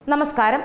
നമസ്കാരം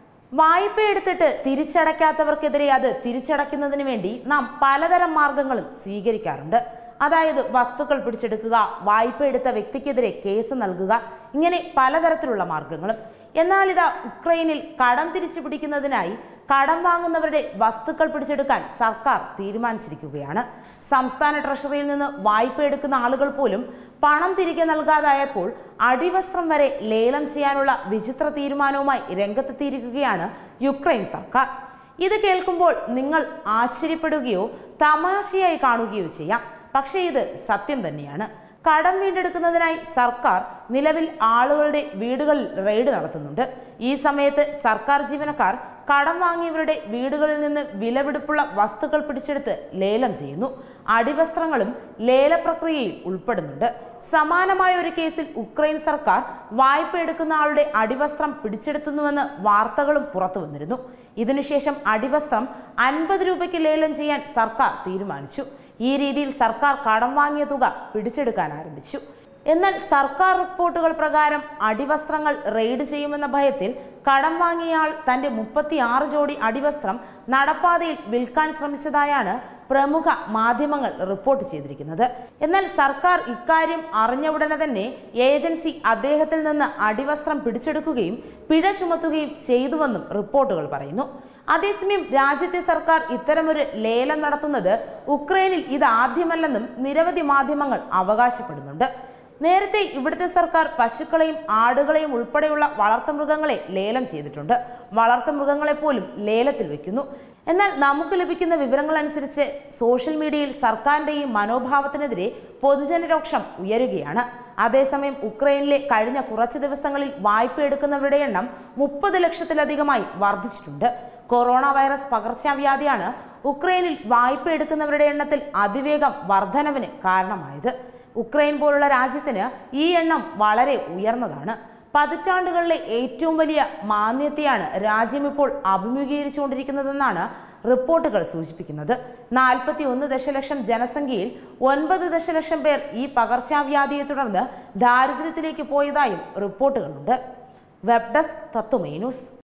വായ്പ എടുത്തിട്ട് തിരിച്ചടയ്ക്കാത്തവർക്കെതിരെ അത് തിരിച്ചടയ്ക്കുന്നതിന് വേണ്ടി നാം പലതരം മാർഗങ്ങളും സ്വീകരിക്കാറുണ്ട് അതായത് വസ്തുക്കൾ പിടിച്ചെടുക്കുക വായ്പ എടുത്ത വ്യക്തിക്കെതിരെ കേസ് നൽകുക ഇങ്ങനെ പലതരത്തിലുള്ള മാർഗങ്ങളും എന്നാൽ ഇതാ ഉക്രൈനിൽ കടം തിരിച്ചു പിടിക്കുന്നതിനായി കടം വാങ്ങുന്നവരുടെ വസ്തുക്കൾ പിടിച്ചെടുക്കാൻ സർക്കാർ തീരുമാനിച്ചിരിക്കുകയാണ് സംസ്ഥാന ട്രഷറിയിൽ നിന്ന് വായ്പ എടുക്കുന്ന ആളുകൾ പോലും പണം തിരികെ നൽകാതായപ്പോൾ അടിവസ്ത്രം വരെ ലേലം ചെയ്യാനുള്ള വിചിത്ര തീരുമാനവുമായി രംഗത്തെത്തിയിരിക്കുകയാണ് യുക്രൈൻ സർക്കാർ ഇത് കേൾക്കുമ്പോൾ നിങ്ങൾ ആശ്ചര്യപ്പെടുകയോ തമാശയായി കാണുകയോ ചെയ്യാം പക്ഷേ ഇത് സത്യം തന്നെയാണ് കടം വീണ്ടെടുക്കുന്നതിനായി സർക്കാർ നിലവിൽ ആളുകളുടെ വീടുകളിൽ റെയ്ഡ് നടത്തുന്നുണ്ട് ഈ സമയത്ത് സർക്കാർ ജീവനക്കാർ കടം വാങ്ങിയവരുടെ വീടുകളിൽ നിന്ന് വിലപിടിപ്പുള്ള വസ്തുക്കൾ പിടിച്ചെടുത്ത് ലേലം ചെയ്യുന്നു അടിവസ്ത്രങ്ങളും ലേല പ്രക്രിയയിൽ ഉൾപ്പെടുന്നുണ്ട് സമാനമായ ഒരു കേസിൽ ഉക്രൈൻ സർക്കാർ വായ്പ എടുക്കുന്ന ആളുടെ അടിവസ്ത്രം പിടിച്ചെടുത്തുന്നുവെന്ന് വാർത്തകളും പുറത്തു വന്നിരുന്നു ഇതിനുശേഷം അടിവസ്ത്രം അൻപത് രൂപയ്ക്ക് ലേലം ചെയ്യാൻ സർക്കാർ തീരുമാനിച്ചു ഈ രീതിയിൽ സർക്കാർ കടം വാങ്ങിയ തുക പിടിച്ചെടുക്കാൻ ആരംഭിച്ചു എന്നാൽ സർക്കാർ റിപ്പോർട്ടുകൾ പ്രകാരം അടിവസ്ത്രങ്ങൾ റെയ്ഡ് ചെയ്യുമെന്ന ഭയത്തിൽ കടം വാങ്ങിയയാൾ തന്റെ മുപ്പത്തിയാറ് ജോഡി അടിവസ്ത്രം നടപ്പാതയിൽ വിൽക്കാൻ ശ്രമിച്ചതായാണ് പ്രമുഖ മാധ്യമങ്ങൾ റിപ്പോർട്ട് ചെയ്തിരിക്കുന്നത് എന്നാൽ സർക്കാർ ഇക്കാര്യം അറിഞ്ഞ ഉടനെ തന്നെ ഏജൻസി അദ്ദേഹത്തിൽ നിന്ന് അടിവസ്ത്രം പിടിച്ചെടുക്കുകയും പിഴ ചുമത്തുകയും ചെയ്തുവെന്നും റിപ്പോർട്ടുകൾ പറയുന്നു അതേസമയം രാജ്യത്തെ സർക്കാർ ഇത്തരമൊരു ലേലം നടത്തുന്നത് ഉക്രൈനിൽ ഇതാദ്യമല്ലെന്നും നിരവധി മാധ്യമങ്ങൾ അവകാശപ്പെടുന്നുണ്ട് നേരത്തെ ഇവിടുത്തെ സർക്കാർ പശുക്കളെയും ആടുകളെയും ഉൾപ്പെടെയുള്ള വളർത്തുമൃഗങ്ങളെ ലേലം ചെയ്തിട്ടുണ്ട് വളർത്തുമൃഗങ്ങളെ പോലും ലേലത്തിൽ വെക്കുന്നു എന്നാൽ നമുക്ക് ലഭിക്കുന്ന വിവരങ്ങൾ അനുസരിച്ച് സോഷ്യൽ മീഡിയയിൽ സർക്കാരിന്റെ ഈ മനോഭാവത്തിനെതിരെ പൊതുജനരോക്ഷം ഉയരുകയാണ് അതേസമയം ഉക്രൈനിലെ കഴിഞ്ഞ കുറച്ച് ദിവസങ്ങളിൽ വായ്പ എടുക്കുന്നവരുടെ എണ്ണം മുപ്പത് ലക്ഷത്തിലധികമായി വർദ്ധിച്ചിട്ടുണ്ട് കൊറോണ വൈറസ് പകർച്ചവ്യാധിയാണ് ഉക്രൈനിൽ വായ്പ എടുക്കുന്നവരുടെ എണ്ണത്തിൽ അതിവേഗം വർധനവിന് കാരണമായത് ഉക്രൈൻ പോലുള്ള രാജ്യത്തിന് ഈ എണ്ണം വളരെ ഉയർന്നതാണ് പതിറ്റാണ്ടുകളിലെ ഏറ്റവും വലിയ മാന്യത്തെയാണ് രാജ്യം ഇപ്പോൾ അഭിമുഖീകരിച്ചുകൊണ്ടിരിക്കുന്നതെന്നാണ് റിപ്പോർട്ടുകൾ സൂചിപ്പിക്കുന്നത് നാൽപ്പത്തി ഒന്ന് ദശലക്ഷം ജനസംഖ്യയിൽ ഒൻപത് ദശലക്ഷം പേർ ഈ പകർച്ചവ്യാധിയെ തുടർന്ന് ദാരിദ്ര്യത്തിലേക്ക് പോയതായും റിപ്പോർട്ടുകളുണ്ട് വെബ് ഡെസ്ക് തത്വമേ ന്യൂസ്